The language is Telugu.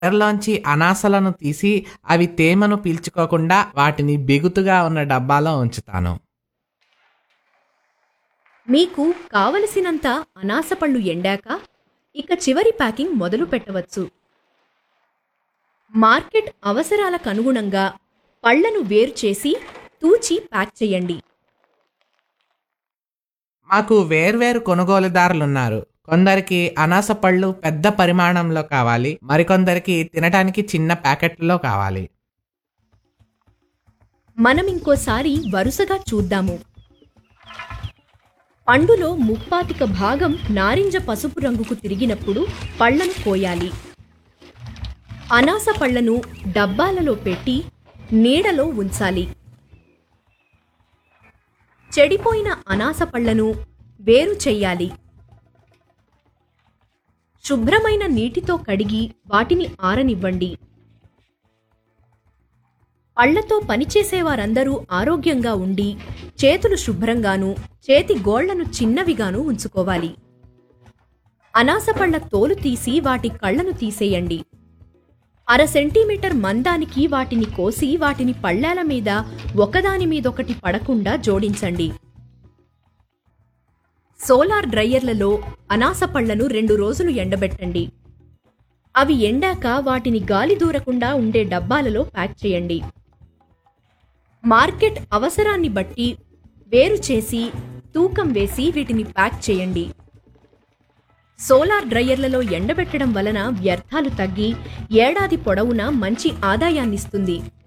లోంచి అనాసలను తీసి అవి తేమను పీల్చుకోకుండా వాటిని బిగుతుగా ఉన్న డబ్బాలో ఉంచుతాను మీకు కావలసినంత అనాసపళ్ళు ఎండాక ఇక చివరి ప్యాకింగ్ మొదలు పెట్టవచ్చు మార్కెట్ అవసరాలకు అనుగుణంగా పళ్లను వేరు చేసి తూచి ప్యాక్ చేయండి మాకు వేర్వేరు కొనుగోలుదారులున్నారు కొందరికి అనాస పళ్ళు పెద్ద పరిమాణంలో కావాలి మరికొందరికి తినటానికి చిన్న ప్యాకెట్లో కావాలి మనం ఇంకోసారి వరుసగా చూద్దాము పండులో ముప్పాతిక భాగం నారింజ పసుపు రంగుకు తిరిగినప్పుడు పళ్లను కోయాలి అనాస పళ్లను డబ్బాలలో పెట్టి నీడలో ఉంచాలి చెడిపోయిన అనాస పళ్లను వేరు చెయ్యాలి శుభ్రమైన నీటితో కడిగి వాటిని ఆరనివ్వండి పళ్లతో పనిచేసేవారందరూ ఆరోగ్యంగా ఉండి చేతులు శుభ్రంగాను చేతి గోళ్లను చిన్నవిగాను ఉంచుకోవాలి అనాస పళ్ల తోలు తీసి వాటి కళ్లను తీసేయండి అర సెంటీమీటర్ మందానికి వాటిని కోసి వాటిని పళ్ళాల మీద ఒకదాని మీదొకటి పడకుండా జోడించండి సోలార్ డ్రయ్యర్లలో అనాస పళ్లను రెండు రోజులు ఎండబెట్టండి అవి ఎండాక వాటిని గాలి దూరకుండా ఉండే డబ్బాలలో ప్యాక్ చేయండి మార్కెట్ అవసరాన్ని బట్టి వేరు చేసి తూకం వేసి వీటిని ప్యాక్ చేయండి సోలార్ డ్రయ్యర్లలో ఎండబెట్టడం వలన వ్యర్థాలు తగ్గి ఏడాది పొడవునా మంచి ఆదాయాన్నిస్తుంది